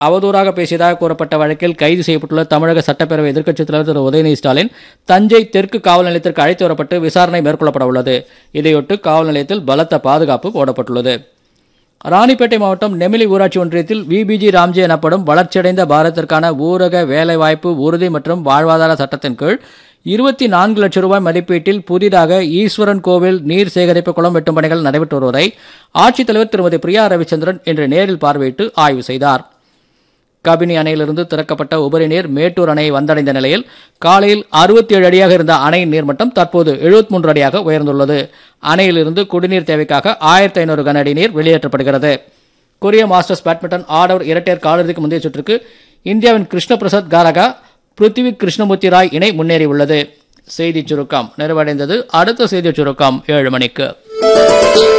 அவதூறாக பேசியதாக கூறப்பட்ட வழக்கில் கைது செய்யப்பட்டுள்ள தமிழக சட்டப்பேரவை எதிர்க்கட்சித் தலைவர் திரு உதயநிதி ஸ்டாலின் தஞ்சை தெற்கு காவல் நிலையத்திற்கு அழைத்து வரப்பட்டு விசாரணை மேற்கொள்ளப்பட உள்ளது இதையொட்டு காவல் நிலையத்தில் பலத்த பாதுகாப்பு போடப்பட்டுள்ளது ராணிப்பேட்டை மாவட்டம் நெமிலி ஊராட்சி ஒன்றியத்தில் விபிஜி ராம்ஜி எனப்படும் வளர்ச்சியடைந்த பாரதத்திற்கான ஊரக வேலைவாய்ப்பு உறுதி மற்றும் வாழ்வாதார சட்டத்தின் கீழ் இருபத்தி நான்கு லட்சம் ரூபாய் மதிப்பீட்டில் புதிதாக ஈஸ்வரன் கோவில் நீர் சேகரிப்பு குளம் வெட்டும் பணிகள் நடைபெற்று வருவதை ஆட்சித்தலைவர் திருமதி பிரியா ரவிச்சந்திரன் இன்று நேரில் பார்வையிட்டு ஆய்வு செய்தார் கபினி அணையிலிருந்து திறக்கப்பட்ட உபரி நீர் மேட்டூர் அணையை வந்தடைந்த நிலையில் காலையில் அறுபத்தி ஏழு அடியாக இருந்த அணையின் நீர்மட்டம் தற்போது 73 மூன்று அடியாக உயர்ந்துள்ளது அணையிலிருந்து குடிநீர் தேவைக்காக ஆயிரத்தி ஐநூறு கன அடி நீர் வெளியேற்றப்படுகிறது கொரிய மாஸ்டர்ஸ் பேட்மிண்டன் ஆடவர் இரட்டையர் காலிறுதிக்கு முந்தைய சுற்றுக்கு இந்தியாவின் கிருஷ்ண பிரசாத் காரகா பிருத்திவி கிருஷ்ணமூர்த்தி ராய் இணை முன்னேறியுள்ளது செய்திச் சுருக்கம் நிறைவடைந்தது அடுத்த செய்திச் சுருக்கம் ஏழு மணிக்கு